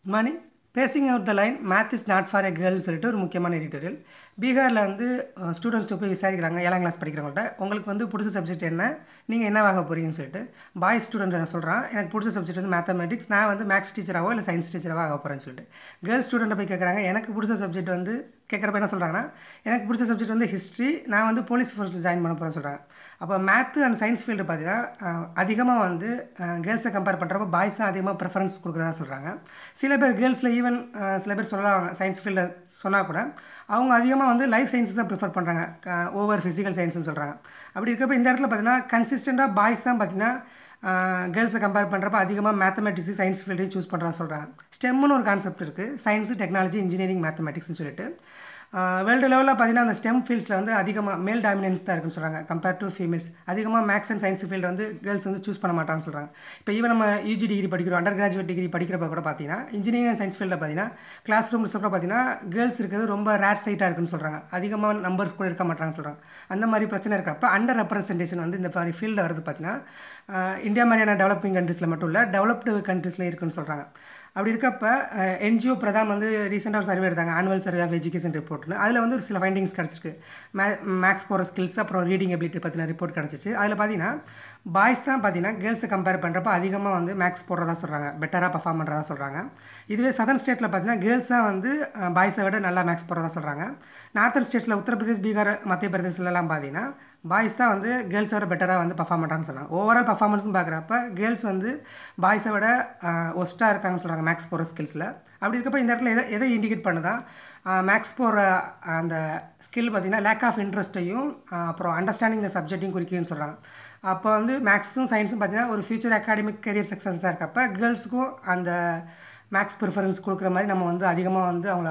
morning pacing out the line math is not for a கேர்ள்னு சொல்லிட்டு ஒரு முக்கியமான எடிட்டோரியல் பீகாரில் வந்து ஸ்டூடெண்ட்ஸ்ட்டு போய் விசாரிக்கிறாங்க ஏழாம் கிளாஸ் படிக்கிறவங்கள்ட்ட உங்களுக்கு வந்து பிடிச்ச சப்ஜெக்ட் என்ன நீங்கள் என்னவாக போகிறீங்கன்னு சொல்லிட்டு பாய் ஸ்டூடெண்ட் என்ன சொல்கிறான் எனக்கு பிடிச்ச சப்ஜெக்ட் வந்து மேத்தமெட்டிக்ஸ் நான் வந்து மேக்ஸ் டீச்சராகவோ இல்லை சயின்ஸ் டீச்சராகவோ ஆக போகிறேன்னு சொல்லிட்டு கேர்ள்ஸ் ஸ்டூடெண்ட்டை போய் கேட்குறாங்க எனக்கு பிடிச்ச சப்ஜெக்ட் வந்து கேட்குறப்ப என்ன சொல்கிறாங்கன்னா எனக்கு பிடிச்ச சப்ஜெக்ட் வந்து ஹிஸ்ட்ரி நான் வந்து போலீஸ் ஃபோர்ஸ் ஜாயின் பண்ண போகிறேன்னு சொல்கிறாங்க அப்போ மேத்து அண்ட் சயின்ஸ் ஃபீல்டு பார்த்தீங்கன்னா அதிகமாக வந்து கேர்ள்ஸை கம்பேர் பண்ணுறப்ப பாய்ஸ் தான் அதிகமாக ப்ரிஃபரன்ஸ் கொடுக்குறதா சொல்கிறாங்க சில பேர் கேர்ள்ஸில் ஈவன் சில பேர் சொல்லலாம் சயின்ஸ் ஃபீல்டில் சொன்னால் கூட அவங்க அதிகமாக வந்து லைஃப் சயின்ஸ் தான் ப்ரிஃபர் பண்ணுறாங்க ஓவர் ஃபிசிக்கல் சயின்ஸ்னு சொல்கிறாங்க அப்படி இருக்கப்போ இந்த இடத்துல பார்த்தீங்கன்னா கன்சிஸ்டண்ட்டாக பாய்ஸ் தான் பார்த்தீங்கன்னா கேர்ள்ஸை கம்பேர் பண்ணுறப்ப அதிகமாக மேத்தமெட்டிக்ஸ் சயின்ஸ் ஃபீல்டையும் சூஸ் பண்ணுறதா சொல்கிறாங்க ஸ்டெம்னு ஒரு கான்செப்ட் இருக்குது சயின்ஸு டெக்னாலஜி இன்ஜினியரிங் மேத்தமெட்டிக்ஸ்னு சொல்லிட்டு வேர்ல்டு லெவலில் பார்த்தீங்கன்னா அந்த ஸ்டெம் ஃபீல்ட்ஸில் வந்து அதிகமாக மேல் டாமினன்ஸ் தான் இருக்குன்னு சொல்கிறாங்க கம்பேர் டு ஃபீமேல்ஸ் அதிகமாக மேக்ஸ் அண்ட் சயின்ஸ் ஃபீல்டு வந்து கேர்ள்ஸ் வந்து சூஸ் பண்ண மாட்டாங்கன்னு சொல்கிறாங்க இப்போ ஈவன் நம்ம யூஜி டிகிரி படிக்கிறோம் அண்டர் கிராஜுவேட் டிகிரி படிக்கிறப்ப கூட பார்த்தீங்கன்னா இன்ஜினியரிங் அண்ட் சயின்ஸ் ஃபீல்டில் பார்த்தீங்கன்னா கிளாஸ் ரூம்ஸ் கூட பார்த்தீங்கன்னா கேர்ள்ஸ் இருக்கிறது ரொம்ப ரேர் சைட்டாக இருக்குன்னு சொல்கிறாங்க அதிகமாக நம்பர்ஸ் கூட இருக்க மாட்டாங்கன்னு சொல்கிறாங்க அந்த மாதிரி பிரச்சனை இருக்கிறப்ப அண்டர் ரெப்ரசன்டேஷன் வந்து இந்த மாதிரி ஃபீல்டில் வருது பார்த்தீங்கன்னா இந்தியா மாதிரியான டெவலப்பிங் கண்ட்ரீஸில் மட்டும் இல்லை டெவலப்டு கண்ட்ரீஸில் இருக்குன்னு சொல்கிறாங்க அப்படி இருக்கப்ப என்ஜிஓ பிரதான் வந்து ரீசெண்டாக ஒரு சர்வே எடுத்தாங்க ஆனுவல் சர்வே ஆஃப் எஜுகேஷன் ரிப்போர்ட்னு அதில் வந்து ஒரு சில ஃபைண்டிங்ஸ் கிடச்சிருக்கு மே மேக்ஸ் போகிற ஸ்கில்ஸ் அப்புறம் ரீடிங் எபிலிட்டி பற்றின ரிப்போர்ட் கிடச்சிச்சு அதில் பார்த்தீங்கன்னா பாய்ஸ் தான் பார்த்தீங்கன்னா கேர்ள்ஸை கம்பேர் பண்ணுறப்ப அதிகமாக வந்து மேக்ஸ் போடுறதா சொல்கிறாங்க பெட்டராக பர்ஃபார்ம் பண்ணுறதா சொல்கிறாங்க இதுவே சதர்ன் ஸ்டேட்டில் பார்த்தீங்கன்னா கேர்ள்ஸ் தான் வந்து பாய்ஸை விட நல்லா மேக்ஸ் போடுறதா சொல்கிறாங்க நார்த்தன் ஸ்டேட்ஸில் உத்தரப்பிரதேஷ் பீகார் மத்திய பிரதேசிலலாம் பார்த்தீங்கன்னா பாய்ஸ் தான் வந்து கேர்ள்ஸை விட பெட்டராக வந்து பர்ஃபார்ம் பண்ணுறாங்கன்னு சொன்னாங்க ஓவரால் பர்ஃபார்மன்ஸ்னு பார்க்குறப்ப கேர்ள்ஸ் வந்து பாய்ஸை விட ஒஸ்ட்டாக இருக்காங்கன்னு சொல்கிறாங்க மேக்ஸ் போகிற ஸ்கில்ஸில் அப்படி இருக்கப்போ இந்த இடத்துல எதை எதை இண்டிகேட் பண்ணுதா மேக்ஸ் போகிற அந்த ஸ்கில் பார்த்திங்கன்னா லேக் ஆஃப் இன்ட்ரெஸ்ட்டையும் அப்புறம் அண்டர்ஸ்டாண்டிங் த சப்ஜெக்டையும் குறிக்குன்னு சொல்கிறாங்க அப்போ வந்து மேக்ஸும் சயின்ஸும் பார்த்திங்கன்னா ஒரு ஃபியூச்சர் அகாடமிக் கரியர் சக்ஸஸாக இருக்கப்போ கேர்ள்ஸுக்கும் அந்த மேக்ஸ் ப்ரிஃபரன்ஸ் கொடுக்குற மாதிரி நம்ம வந்து அதிகமாக வந்து அவங்கள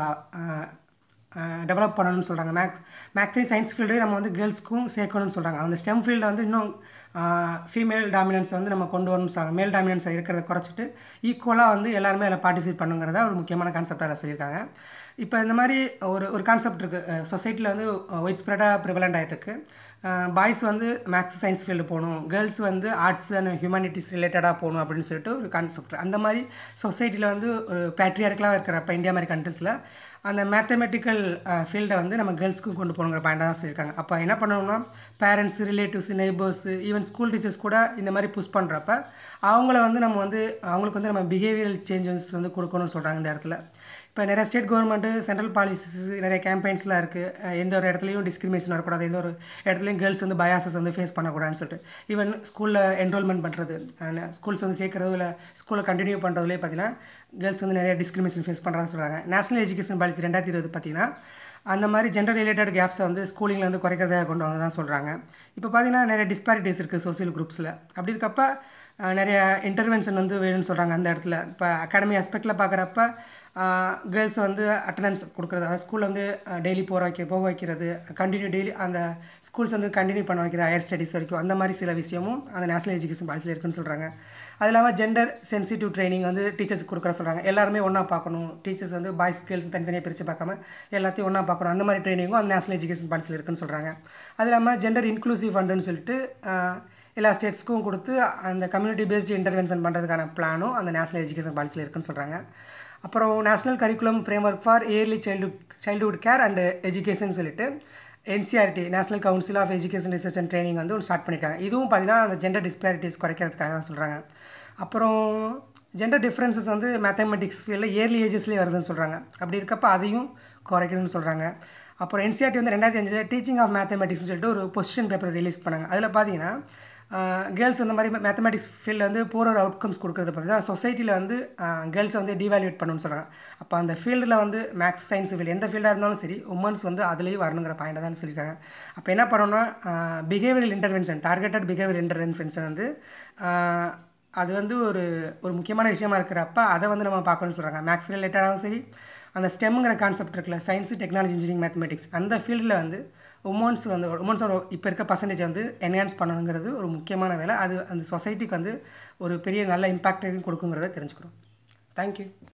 டெவலப் பண்ணணும்னு சொல்கிறாங்க மேக்ஸ் மேக்ஸையும் சயின்ஸ் ஃபீல்டையும் நம்ம வந்து கேர்ள்ஸ்க்கும் சேர்க்கணும்னு சொல்கிறாங்க அந்த ஸ்டெம் ஃபீல்டில் வந்து இன்னும் ஃபீமேல் டாமினன்ஸை வந்து நம்ம கொண்டு வரணும்னு சொல்கிறாங்க மேல் டாமினன்ஸை இருக்கிறத குறைச்சிட்டு ஈக்குவலாக வந்து எல்லாருமே அதில் பார்ட்டிசிபேட் பண்ணுங்கிறத ஒரு முக்கியமான கான்செப்டாக அதில் சொல்லியிருக்காங்க இப்போ இந்த மாதிரி ஒரு ஒரு கான்செப்ட் இருக்குது சொசைட்டியில் வந்து ஒயிட் ஸ்ப்ரெடாக ப்ரிவலண்ட் ஆகிட்டு இருக்கு பாய்ஸ் வந்து மேக்ஸ் சயின்ஸ் ஃபீல்டு போகணும் கேர்ள்ஸ் வந்து ஆர்ட்ஸ் அண்ட் ஹியூமனிட்டிஸ் ரிலேட்டடாக போகணும் அப்படின்னு சொல்லிட்டு ஒரு கான்செப்ட் அந்த மாதிரி சொசைட்டியில் வந்து ஒரு பேட்ரியார்க்கலாக இருக்கிறப்ப இந்தியா மாதிரி கண்ட்ரிஸில் அந்த மேத்தமெட்டிக்கல் ஃபீல்டை வந்து நம்ம கேர்ள்ஸ்க்கும் கொண்டு போகணுங்கிற பாயிண்டாக தான் சொல்லியிருக்காங்க அப்போ என்ன பண்ணணும்னா parents relatives neighbours even school teachers கூட இந்த மாதிரி புஷ் பண்ணுறப்ப அவங்கள வந்து நம்ம வந்து அவங்களுக்கு வந்து நம்ம பிஹேவியரல் சேஞ்சஸ் வந்து கொடுக்கணும்னு சொல்கிறாங்க இந்த இடத்துல இப்போ நிறைய ஸ்டேட் கவர்மெண்ட்டு சென்ட்ரல் பாலிசிஸ் நிறைய கேம்பெயின்ஸ்லாம் இருக்குது எந்த ஒரு இடத்துலையும் டிஸ்கிரிமினேஷன் வரக்கூடாது எந்த ஒரு இடத்துலையும் கேர்ள்ஸ் வந்து பயாசஸ் வந்து ஃபேஸ் பண்ணக்கூடாதுன்னு சொல்லிட்டு ஈவன் ஸ்கூலில் என்ரோல்மெண்ட் பண்ணுறது ஸ்கூல்ஸ் வந்து சேர்க்குறது இல்லை ஸ்கூலில் கண்டினியூ பண்ணுறதுலேயே பார்த்தீங்கன்னா கேர்ள்ஸ் வந்து நிறைய டிஸ்கிரிமினேஷன் ஃபேஸ் பண்ணுறாங்கன்னு சொல்கிறாங்க நேஷனல் எஜுகேஷன் பாலிசி ரெண்டாயிரத்தி இருபது பார்த்தீங்கன்னா அந்த மாதிரி ஜெண்டர் ரிலேட்டட் கேப்ஸை வந்து ஸ்கூலிங்கில் வந்து குறைக்கிறதாக கொண்டு வந்து தான் சொல்கிறாங்க இப்போ பார்த்தீங்கன்னா நிறைய டிஸ்பாரிட்டிஸ் இருக்குது சோசியல் குரூப்ஸில் அப்படி இருக்கப்ப நிறைய இன்டர்வென்ஷன் வந்து வேணும்னு சொல்கிறாங்க அந்த இடத்துல இப்போ அகாடமி ஆஸ்பெக்டில் பார்க்குறப்ப கேர்ள்ஸ் வந்து அட்டண்டன்ஸ் கொடுக்குறது அதாவது ஸ்கூலில் வந்து டெய்லி போகிற வைக்க போக வைக்கிறது கண்டினியூ டெய்லி அந்த ஸ்கூல்ஸ் வந்து கண்டினியூ பண்ண வைக்கிறது ஹையர் ஸ்டடீஸ் வரைக்கும் அந்த மாதிரி சில விஷயமும் அந்த நேஷனல் எஜுகேஷன் பாலிசியில் இருக்குன்னு சொல்கிறாங்க அது இல்லாமல் ஜெண்டர் சென்சிட்டிவ் ட்ரைனிங் வந்து டீச்சர்ஸ் கொடுக்குற சொல்கிறாங்க எல்லாருமே ஒன்றா பார்க்கணும் டீச்சர்ஸ் வந்து பாய்ஸ் கேர்ள்ஸ் தனித்தனியாக பிரித்து பார்க்காம எல்லாத்தையும் ஒன்றா பார்க்கணும் அந்த மாதிரி ட்ரைனிங்கும் அந்த நேஷனல் எஜுகேஷன் பாலிசியில் இருக்குன்னு சொல்கிறாங்க அது இல்லாமல் ஜெண்டர் இன்க்ளூசிவ் ஃபண்டுன்னு சொல்லிட்டு எல்லா ஸ்டேட்ஸ்க்கும் கொடுத்து அந்த கம்யூனிட்டி பேஸ்டு இன்டர்வென்ஷன் பண்ணுறதுக்கான பிளானும் அந்த நேஷனல் எஜுகேஷன் பாலிசியில் இருக்குன்னு சொல்கிறாங்க அப்புறம் national curriculum framework for early childhood childhood care and education சொல்லிட்டு NCRT national council of education research and training வந்து ஒன்று ஸ்டார்ட் பண்ணியிருக்காங்க இதுவும் பார்த்தீங்கன்னா அந்த ஜெண்டர் டிஸ்பேரிட்டிஸ் குறைக்கிறதுக்காக தான் சொல்கிறாங்க அப்புறம் ஜெண்டர் டிஃப்ரென்சஸ் வந்து மேத்தமெட்டிக்ஸ் ஃபீல்டில் இயர்லி ஏஜஸ்லேயே வருதுன்னு சொல்கிறாங்க அப்படி இருக்கப்போ அதையும் குறைக்கணும்னு சொல்கிறாங்க அப்புறம் என்சிஆர்டி வந்து ரெண்டாயிரத்தி அஞ்சில் டீச்சிங் ஆஃப் மேத்தமெட்டிக்ஸ்னு சொல்லிட்டு ஒரு பொசிஷன் பேப்பர் ரிலீஸ் பண்ணாங்க அதில் பார்த்தீங்கன்னா கேர்ள்ஸ் இந்த மாதிரி மேத்தமெட்டிக்ஸ் ஃபீல்டில் வந்து போகிற அவுட்கம்ஸ் கொடுக்குறது பார்த்தீங்கன்னா சொசைட்டியில் வந்து கேர்ள்ஸை வந்து டிவேல்யூட் பண்ணணும்னு சொல்கிறாங்க அப்போ அந்த ஃபீல்டில் வந்து மேக்ஸ் சயின்ஸ் ஃபீல்டு எந்த ஃபீல்டாக இருந்தாலும் சரி உமன்ஸ் வந்து அதுலேயும் வரணுங்கிற பாயிண்டாக தான் சொல்லியிருக்காங்க அப்போ என்ன பண்ணணும்னா behavioural intervention targeted behaviour intervention வந்து அது வந்து ஒரு ஒரு முக்கியமான விஷயமா இருக்கிறப்ப அதை வந்து நம்ம பார்க்கணும்னு சொல்கிறாங்க மேக்ஸ் ரிலேட்டடாகவும் சரி அந்த ஸ்டெம்ங்கிற கான்செப்ட் இருக்குல்ல சயின்ஸு டெக்னாலஜி இன்ஜினியரிங் மேத்தமெட்டிக்ஸ் அந்த ஃபீல்டில் வந்து உமன்ஸ் வந்து உமன்ஸோட இப்போ இருக்க பர்சன்டேஜ் வந்து என்ஹான்ஸ் பண்ணணுங்கிறது ஒரு முக்கியமான வேலை அது அந்த சொசைட்டிக்கு வந்து ஒரு பெரிய நல்ல இம்பாக்டையும் கொடுக்குங்கிறத தெரிஞ்சுக்கிறோம் தேங்க்யூ